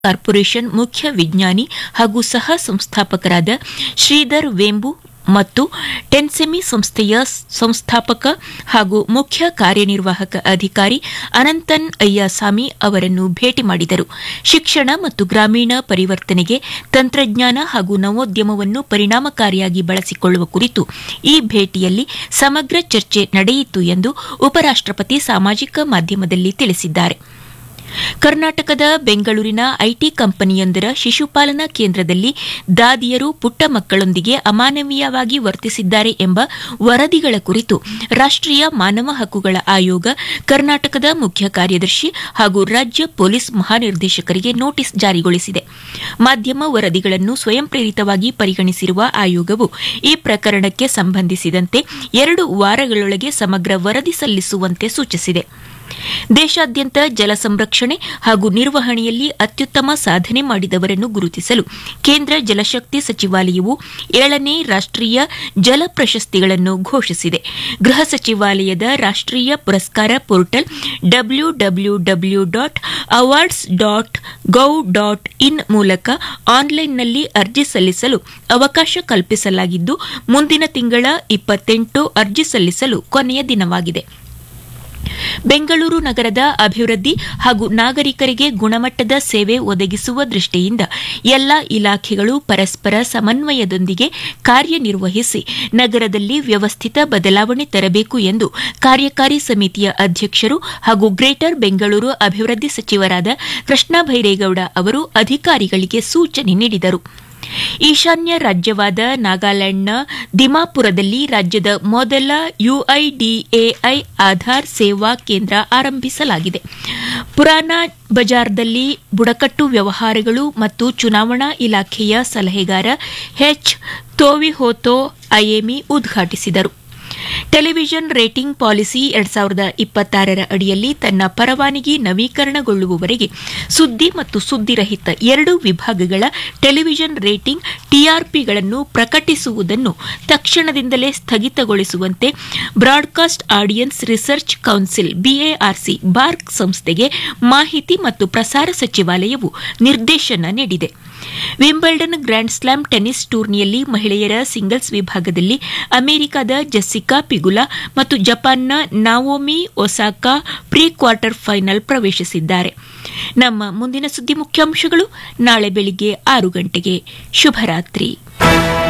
corporation ಮುಖ್ಯ ವಿಜ್ಞಾನಿ ಹಾಗೂ ಸಹ ಸಂಸ್ಥಾಪಕರಾದ ಶ್ರೀಧರ್ ವೇಂಬು ಮತ್ತು ಟೆನ್ಸೆಮಿ ಸಂಸ್ಥೆಯ ಸಂಸ್ಥಾಪಕ ಹಾಗೂ ಮುಖ್ಯ ಕಾರ್ಯನಿರ್ವಾಹಕ ಅಧಿಕಾರಿ ಅನಂತನ್ ಅಯ್ಯಾಸಾಮಿ ಅವರನ್ನು ಭೇಟಿ ಮಾಡಿದರು ಶಿಕ್ಷಣ ಮತ್ತು ಗ್ರಾಮೀಣ ಪರಿವರ್ತನೆಗೆ ತಂತ್ರಜ್ಞಾನ ಹಾಗೂ ನವೋದ್ಯಮವನ್ನು ಪರಿಣಾಮಕಾರಿಯಾಗಿ ಬಳಸಿಕೊಳ್ಳುವ ಕುರಿತು ಈ ಭೇಟಿಯಲ್ಲಿ ಸಮಗ್ರ ಚರ್ಚೆ ನಡೆಯಿತು ಎಂದು ಉಪರಾಷ್ಟಪತಿ ಸಾಮಾಜಿಕ ಮಾಧ್ಯಮದಲ್ಲಿ ತಿಳಿಸಿದ್ದಾರೆ ಕರ್ನಾಟಕದ ಬೆಂಗಳೂರಿನ ಐಟಿ ಕಂಪನಿಯೊಂದರ ಶಿಶುಪಾಲನಾ ಕೇಂದ್ರದಲ್ಲಿ ದಾದಿಯರು ಪುಟ್ಟ ಮಕ್ಕಳೊಂದಿಗೆ ಅಮಾನವೀಯವಾಗಿ ವರ್ತಿಸಿದ್ದಾರೆ ಎಂಬ ವರದಿಗಳ ಕುರಿತು ರಾಷ್ಟೀಯ ಮಾನವ ಹಕ್ಕುಗಳ ಆಯೋಗ ಕರ್ನಾಟಕದ ಮುಖ್ಯ ಕಾರ್ಯದರ್ಶಿ ಹಾಗೂ ರಾಜ್ಯ ಪೊಲೀಸ್ ಮಹಾನಿರ್ದೇಶಕರಿಗೆ ನೋಟಿಸ್ ಜಾರಿಗೊಳಿಸಿದೆ ಮಾಧ್ಯಮ ವರದಿಗಳನ್ನು ಸ್ವಯಂ ಪ್ರೇರಿತವಾಗಿ ಪರಿಗಣಿಸಿರುವ ಆಯೋಗವು ಈ ಪ್ರಕರಣಕ್ಕೆ ಸಂಬಂಧಿಸಿದಂತೆ ಎರಡು ವಾರಗಳೊಳಗೆ ಸಮಗ್ರ ವರದಿ ಸಲ್ಲಿಸುವಂತೆ ಸೂಚಿಸಿದೆ ದೇಶಾದ್ಯಂತ ಜಲ ಸಂರಕ್ಷಣೆ ಹಾಗೂ ನಿರ್ವಹಣೆಯಲ್ಲಿ ಅತ್ಯುತ್ತಮ ಸಾಧನೆ ಮಾಡಿದವರನ್ನು ಗುರುತಿಸಲು ಕೇಂದ್ರ ಜಲಶಕ್ತಿ ಸಚಿವಾಲಯವು ಏಳನೇ ರಾಷ್ಟೀಯ ಜಲ ಪ್ರಶಸ್ತಿಗಳನ್ನು ಘೋಷಿಸಿದೆ ಗೃಹ ಸಚಿವಾಲಯದ ರಾಷ್ಟೀಯ ಪುರಸ್ಕಾರ portal W W W dot awards dot gov dot in ಮೂಲಕ ಆನ್ಲೈನ್ನಲ್ಲಿ ಅರ್ಜಿ ಸಲ್ಲಿಸಲು ಅವಕಾಶ ಕಲ್ಪಿಸಲಾಗಿದ್ದು ಮುಂದಿನ ತಿಂಗಳ ಇಪ್ಪತ್ತೆಂಟು ಅರ್ಜಿ ಸಲ್ಲಿಸಲು ಕೊನೆಯ ದಿನವಾಗಿದೆ ಬೆಂಗಳೂರು ನಗರದ ಅಭಿವೃದ್ಧಿ ಹಾಗೂ ನಾಗರಿಕರಿಗೆ ಗುಣಮಟ್ಟದ ಸೇವೆ ಒದಗಿಸುವ ದೃಷ್ಟಿಯಿಂದ ಎಲ್ಲಾ ಇಲಾಖೆಗಳು ಪರಸ್ಪರ ಸಮನ್ವಯದೊಂದಿಗೆ ಕಾರ್ಯನಿರ್ವಹಿಸಿ ನಗರದಲ್ಲಿ ವ್ಯವಸ್ಥಿತ ಬದಲಾವಣೆ ತರಬೇಕು ಎಂದು ಕಾರ್ಯಕಾರಿ ಸಮಿತಿಯ ಅಧ್ಯಕ್ಷರು ಹಾಗೂ ಗ್ರೇಟರ್ ಬೆಂಗಳೂರು ಅಭಿವೃದ್ಧಿ ಸಚಿವರಾದ ಕೃಷ್ಣ ಭೈರೇಗೌಡ ಅವರು ಅಧಿಕಾರಿಗಳಿಗೆ ಸೂಚನೆ ನೀಡಿದರು ಈಶಾನ್ಯ ರಾಜ್ಯವಾದ ನಾಗಾಲ್ಯಾಂಡ್ನ ದಿಮಾಪುರದಲ್ಲಿ ರಾಜ್ಯದ ಮೊದಲ ಯುಐಡಿಎಐ ಆಧಾರ್ ಸೇವಾ ಕೇಂದ್ರ ಆರಂಭಿಸಲಾಗಿದೆ ಪುರಾನ ಬಜಾರ್ದಲ್ಲಿ ಬುಡಕಟ್ಟು ವ್ಯವಹಾರಗಳು ಮತ್ತು ಚುನಾವಣಾ ಇಲಾಖೆಯ ಸಲಹೆಗಾರ ಎಚ್ ತೋವಿಹೋತೋ ಐಎಮಿ ಉದ್ಘಾಟಿಸಿದರು ಟೆಲಿವಿಷನ್ ರೇಟಿಂಗ್ ಪಾಲಿಸಿ ಎರಡ್ ಸಾವಿರದ ಇಪ್ಪತ್ತಾರರ ಅಡಿಯಲ್ಲಿ ತನ್ನ ಪರವಾನಗಿ ನವೀಕರಣಗೊಳ್ಳುವವರೆಗೆ ಸುದ್ದಿ ಮತ್ತು ಸುದ್ದಿರಹಿತ ಎರಡು ವಿಭಾಗಗಳ ಟೆಲಿವಿಷನ್ ರೇಟಿಂಗ್ ಟಿಆರ್ಪಿಗಳನ್ನು ಪ್ರಕಟಿಸುವುದನ್ನು ತಕ್ಷಣದಿಂದಲೇ ಸ್ಥಗಿತಗೊಳಿಸುವಂತೆ broadcast audience research council BARC BARC ಸಂಸ್ಥೆಗೆ ಮಾಹಿತಿ ಮತ್ತು ಪ್ರಸಾರ ಸಚಿವಾಲಯವು ನಿರ್ದೇಶನ ನೀಡಿದೆ ವಿಂಬಲ್ಡನ್ ಗ್ರ್ಯಾಂಡ್ ಸ್ಲಾಮ್ ಟೆನ್ನಿಸ್ ಟೂರ್ನಿಯಲ್ಲಿ ಮಹಿಳೆಯರ ಸಿಂಗಲ್ಸ್ ವಿಭಾಗದಲ್ಲಿ ಅಮೆರಿಕದ ಜೆಸ್ಸಿಕಾ ಪಿಗುಲಾ ಮತ್ತು ಜಪಾನ್ನ Naomi Osaka pre quarter final ಪ್ರವೇಶಿಸಿದ್ದಾರೆ ನಮ್ಮ ಮುಂದಿನ ಸುದ್ದಿ ಮುಖ್ಯಾಂಶಗಳು ನಾಳೆ ಬೆಳಿಗ್ಗೆ ಆರು ಗಂಟೆಗೆ ಶುಭರಾತ್ರಿ